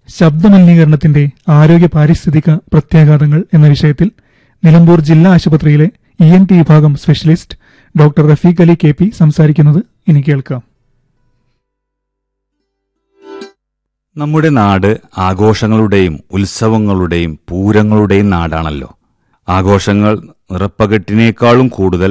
ശബ്ദമലിനീകരണത്തിന്റെ ആരോഗ്യ പാരിസ്ഥിതിക പ്രത്യാഘാതങ്ങൾ എന്ന വിഷയത്തിൽ നിലമ്പൂർ ജില്ലാ ആശുപത്രിയിലെ ഇ എൻ ടി വിഭാഗം specialist doctor Rafeeq Ali K P സംസാരിക്കുന്നത് ഇനി കേൾക്കാം നമ്മുടെ നാട് ആഘോഷങ്ങളുടെയും ഉത്സവങ്ങളുടെയും പൂരങ്ങളുടെയും നാടാണല്ലോ ആഘോഷങ്ങൾ നിറപ്പകട്ടിനേക്കാളും കൂടുതൽ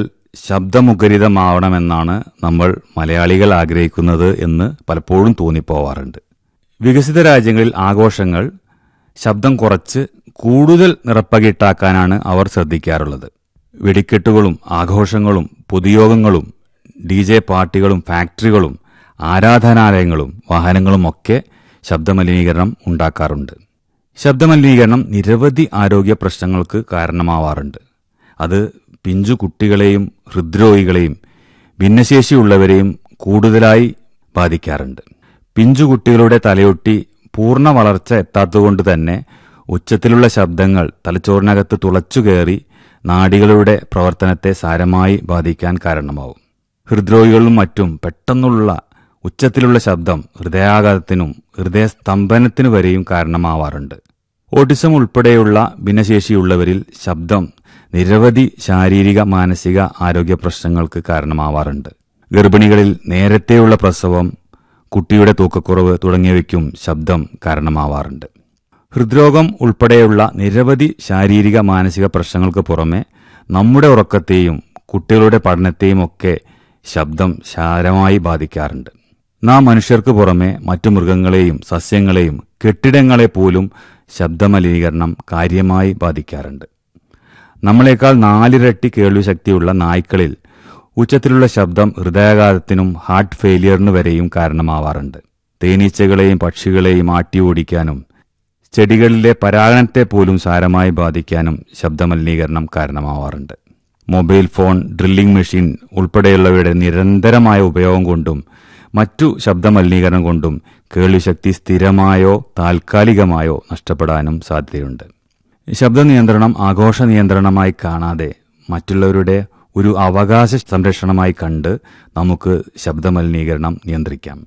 ശബ്ദമുഖരിതമാവണമെന്നാണ് നമ്മൾ മലയാളികൾ ആഗ്രഹിക്കുന്നത് എന്ന് പലപ്പോഴും തോന്നിപ്പോവാറുണ്ട് വികസിത രാജ്യങ്ങളിൽ ആഘോഷങ്ങൾ ശബ്ദം കുറച്ച് കൂടുതൽ നിറപ്പകിട്ടാക്കാനാണ് അവർ ശ്രദ്ധിക്കാറുള്ളത് വെടിക്കെട്ടുകളും ആഘോഷങ്ങളും പൊതുയോഗങ്ങളും ഡി ജെ പാർട്ടികളും ഫാക്ടറികളും ആരാധനാലയങ്ങളും വാഹനങ്ങളുമൊക്കെ ശബ്ദമലിനീകരണം ഉണ്ടാക്കാറുണ്ട് ശബ്ദമലിനീകരണം നിരവധി ആരോഗ്യ പ്രശ്നങ്ങൾക്ക് കാരണമാവാറുണ്ട് അത് പിഞ്ചു കുട്ടികളെയും ഹൃദ്രോഗികളെയും ഭിന്നശേഷിയുള്ളവരെയും കൂടുതലായി ബാധിക്കാറുണ്ട് പിഞ്ചു കുട്ടികളുടെ തലയൊട്ടി പൂർണ്ണ വളർച്ച എത്താത്തതുകൊണ്ട് തന്നെ ഉച്ചത്തിലുള്ള ശബ്ദങ്ങൾ തലച്ചോറിനകത്ത് തുളച്ചുകയറി നാഡികളുടെ പ്രവർത്തനത്തെ സാരമായി ബാധിക്കാൻ കാരണമാവും ഹൃദ്രോഗികളിലും മറ്റും പെട്ടെന്നുള്ള ഉച്ചത്തിലുള്ള ശബ്ദം ഹൃദയാഘാതത്തിനും ഹൃദയസ്തംഭനത്തിനു വരെയും കാരണമാവാറുണ്ട് ഓട്ടിസം ഉൾപ്പെടെയുള്ള ഭിന്നശേഷിയുള്ളവരിൽ ശബ്ദം നിരവധി ശാരീരിക മാനസിക ആരോഗ്യ പ്രശ്നങ്ങൾക്ക് കാരണമാവാറുണ്ട് ഗർഭിണികളിൽ നേരത്തെയുള്ള പ്രസവം കുട്ടിയുടെ തൂക്കക്കുറവ് തുടങ്ങിയവയ്ക്കും ശബ്ദം കാരണമാവാറുണ്ട് ഹൃദ്രോഗം ഉൾപ്പെടെയുള്ള നിരവധി ശാരീരിക മാനസിക പ്രശ്നങ്ങൾക്ക് പുറമെ നമ്മുടെ ഉറക്കത്തെയും കുട്ടികളുടെ പഠനത്തെയും ഒക്കെ ശബ്ദം സാരമായി ബാധിക്കാറുണ്ട് നാം മനുഷ്യർക്ക് പുറമെ മറ്റു മൃഗങ്ങളെയും സസ്യങ്ങളെയും കെട്ടിടങ്ങളെ പോലും ശബ്ദമലിനീകരണം കാര്യമായി ബാധിക്കാറുണ്ട് നമ്മളെക്കാൾ നാലിരട്ടി കേൾവിശക്തിയുള്ള നായ്ക്കളിൽ ഉച്ചത്തിലുള്ള ശബ്ദം ഹൃദയാഘാതത്തിനും ഹാർട്ട് ഫെയിലിയറിനു വരെയും കാരണമാവാറുണ്ട് തേനീച്ചകളെയും പക്ഷികളെയും ആട്ടി ഓടിക്കാനും ചെടികളിലെ പരാഗണത്തെ പോലും സാരമായി ബാധിക്കാനും ശബ്ദമലിനീകരണം കാരണമാവാറുണ്ട് മൊബൈൽ ഫോൺ ഡ്രില്ലിംഗ് മെഷീൻ ഉൾപ്പെടെയുള്ളവയുടെ നിരന്തരമായ ഉപയോഗം കൊണ്ടും മറ്റു ശബ്ദമലിനീകരണം കൊണ്ടും കേൾവിശക്തി സ്ഥിരമായോ താൽക്കാലികമായോ നഷ്ടപ്പെടാനും സാധ്യതയുണ്ട് ശബ്ദ നിയന്ത്രണം ആഘോഷ നിയന്ത്രണമായി കാണാതെ മറ്റുള്ളവരുടെ ഒരു അവകാശ സംരക്ഷണമായി കണ്ട് നമുക്ക് ശബ്ദമലിനീകരണം നിയന്ത്രിക്കാം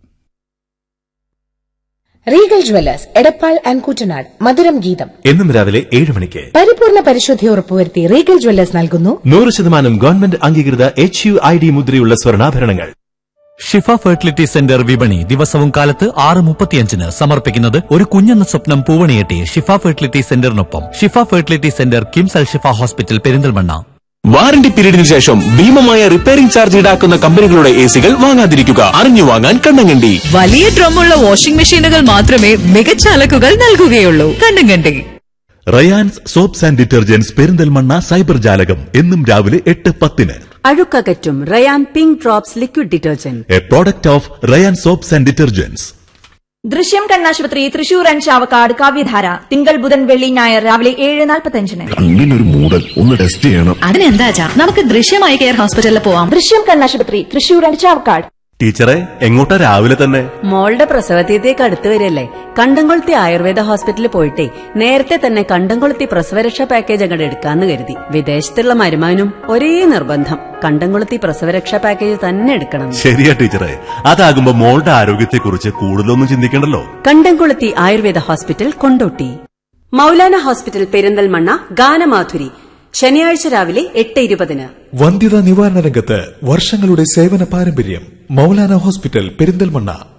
Regal jewellers Edappal and Koottanad Madhuram Geetham എന്നും രാവിലെ ഏഴ് മണിക്ക് പരിപൂർണ പരിശുദ്ധി ഉറപ്പുവരുത്തി റീഗൽ ജ്വല്ലേഴ്സ് നൽകുന്നു നൂറ് ശതമാനം ഗവൺമെന്റ് അംഗീകൃത എച്ച് യു ഐ ഡി മുദ്രയുള്ള സ്വർണ്ണാഭരണങ്ങൾ ഷിഫ ഫെർട്ടിലിറ്റി സെന്റർ വിപണി ദിവസവും കാലത്ത് ആറ് മുപ്പത്തിയഞ്ചിന് സമർപ്പിക്കുന്നത് ഒരു കുഞ്ഞെന്ന സ്വപ്നം പൂവണിയെട്ടി ഷിഫ ഫെർട്ടിലിറ്റി സെന്ററിനൊപ്പം Shifa fertility centre KIMS Al Shifa hospital Perinthalmanna warranty പീരീഡിന് ശേഷം ഭീമമായ റിപ്പയറിംഗ് ചാർജ് ഈടാക്കുന്ന കമ്പനികളുടെ എ സികൾ വാങ്ങാതിരിക്കുക അറിഞ്ഞു വാങ്ങാൻ കണ്ണങ്കണ്ടി വലിയ ഡ്രമ്മുള്ള വാഷിംഗ് മെഷീനുകൾ മാത്രമേ മികച്ച അലക്കുകൾ നൽകുകയുള്ളൂ കണ്ണുകണ്ടി Rayans soaps and detergents Perinthalmanna cyber ജാലകം എന്നും രാവിലെ എട്ട് പത്തിന് അഴുക്കകറ്റും Rayan pink drops liquid detergent a product of Rayan soaps and detergents ദൃശ്യം കണ്ണാശുപത്രി തൃശൂർ ആൻഡ് ചാവക്കാട് കാവ്യധാര തിങ്കൾ ബുധൻ വെള്ളി ഞായർ രാവിലെ ഏഴ് നാൽപ്പത്തഞ്ചിന് കണ്ണിനൊരു മൂടൽ ഒന്ന് ടെസ്റ്റ് ചെയ്യണം അതിനെന്താ നമുക്ക് ദൃശ്യമായി കെയർ ഹോസ്പിറ്റലിൽ പോവാം ദൃശ്യം കണ്ണാശുപത്രി തൃശൂർ ആൻഡ് ചാവക്കാട് ടീച്ചറെ എങ്ങോട്ടാ രാവിലെ തന്നെ മോളുടെ പ്രസവതീയത്തേക്ക് അടുത്ത് വരില്ലേ കണ്ടംകൊളുത്തി ആയുർവേദ ഹോസ്പിറ്റലിൽ പോയിട്ടേ നേരത്തെ തന്നെ കണ്ടംകൊളുത്തി പ്രസവരക്ഷാ പാക്കേജ് അങ്ങോട്ട് എടുക്കാന്ന് കരുതി വിദേശത്തുള്ള മരുമാനും ഒരേ നിർബന്ധം കണ്ടംകൊളുത്തി പ്രസവരക്ഷാ പാക്കേജ് തന്നെ എടുക്കണം ശരിയാ ടീച്ചറെ അതാകുമ്പോ മോളുടെ ആരോഗ്യത്തെക്കുറിച്ച് കൂടുതലൊന്നും ചിന്തിക്കണ്ടല്ലോ കണ്ടംകൊളുത്തി ആയുർവേദ ഹോസ്പിറ്റൽ കൊണ്ടോട്ടി മൗലാന ഹോസ്പിറ്റൽ പെരിന്തൽമണ്ണ ഗാനമാധുരി ശനിയാഴ്ച രാവിലെ എട്ട് ഇരുപതിന് വന്ധ്യതാ നിവാരണ രംഗത്ത് വർഷങ്ങളുടെ സേവന പാരമ്പര്യം മൗലാന ഹോസ്പിറ്റൽ പെരിന്തൽമണ്ണ